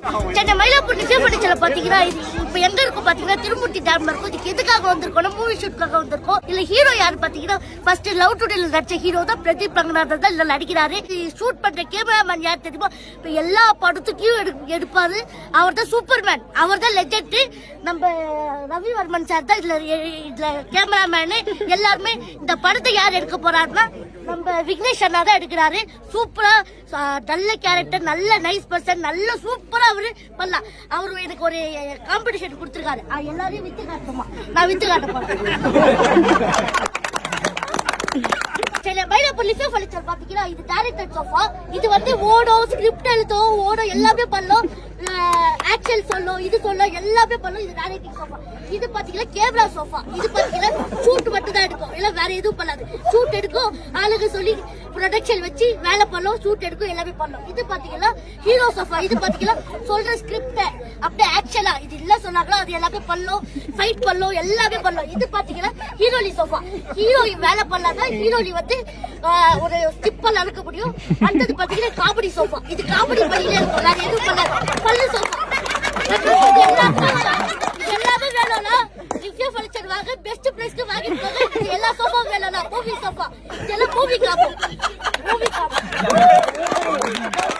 சென்னை மயிலாப்பூர் நிச்சய பண்டிச்சல பாத்தீங்கன்னா இது இப்ப எங்க இருக்கும் பாத்தீங்கன்னா திருமூர்த்தி டேம்ல இருக்கும் இதுக்கு எதுக்காக வந்திருக்கோம் மூவி ஷூட்காக வந்திருக்கோம் இல்ல ஹீரோ யாரு பாத்தீங்கன்னா ஃபர்ஸ்ட் லவ் டுடேல நடிச்ச ஹீரோ தான் பிரதீப் ரங்கநாதன் தான் இதுல நடிக்கிறாரு ஷூட் பண்ற கேமராமேன் யார் தெரியுமா இப்ப எல்லா படத்துக்கும் எடு- எடுப்பாரு அவர் தான் சூப்பர்மேன் அவர் தான் லெஜெண்ட் நம்ம ரவிவர்மன் சார் தான் இதுல இதுல கேமராமேனு எல்லாருமே இந்த படத்தை யார் எடுக்க போறாருன்னா நம்ம விக்னேஷ் அண்ணா தான் எடுக்கிறாரு சூப்பரா ஆ, நல்ல கேரக்டர் நல்ல நைஸ் பர்சன் நல்ல சூப்பரா அவரு பண்ணலாம் அவரு எனக்கு ஒரு காம்படிஷன் கொடுத்திருக்காரு ஆ, எல்லாரையும் வித்து காட்டணுமா நான் வித்து காட்ட போறேன் சில மயிலாப்பூர் லிஃபே ஃபர்னிச்சர் பாத்தீங்கன்னா இது டேரக்டர் சோஃபா இது வந்து ஓடும் ஸ்கிரிப்ட் எழுதும் ஓடும் எல்லாமே பண்ணும் ஆக்சல் சொல்லும் இது சொல்லும் எல்லாமே பண்ணும் இது டேரக்டிங் சோஃபா இது பாத்தீங்கன்னா கேமரா சோஃபா இது பாத்தீங்கன்னா ஷூட் மட்டும் தான் எடுக்கும் இல்ல வேற எதுவும் பண்ணாது ஷூட் எடுக்கும் ஆளுங்க சொல்லி ப்ரொடக்ஷன் வச்சு வேலை பண்ணும் ஷூட் எடுக்கும் எல்லாமே பண்ணும் இது பாத்தீங்கன்னா ஹீரோ சோஃபா இது பாத்தீங்கன்னா சொல்ற ஸ்கிரிப்ட் அப்படியே ஆக்ஷனா இது இல்ல சொன்னாங்களோ அது எல்லாமே பண்ணும் ஃபைட் பண்ணும் எல்லாமே பண்ணும் இது பாத்தீங்கன்னா ஹீரோலி சோஃபா ஹீரோயின் வேலை பண்ணாதான் ஹீரோலி வந்து ஆஹ், ஒரு ஸ்டிப்பல் அறுக்க முடியும் அடுத்தது பாத்தீங்கன்னா காமெடி சோஃபா இது காமெடி பண்ணிலே இருக்கும் வேற எதுவும் பண்ணாது பல்லு சோஃபா இது எல்லாம் பண்ணலாம். இது எல்லாமே வேணும்னா ரிவ்யூ ஃபர்னிச்சர் வாங்க பெஸ்ட் பிரைஸ்க்கு வாங்கிட்டு போங்க இது எல்லா சோஃபாவும் வேணும்னா மூவி சோஃபா இதெல்லாம் மூவி காப்போம் மூவி காப்போம்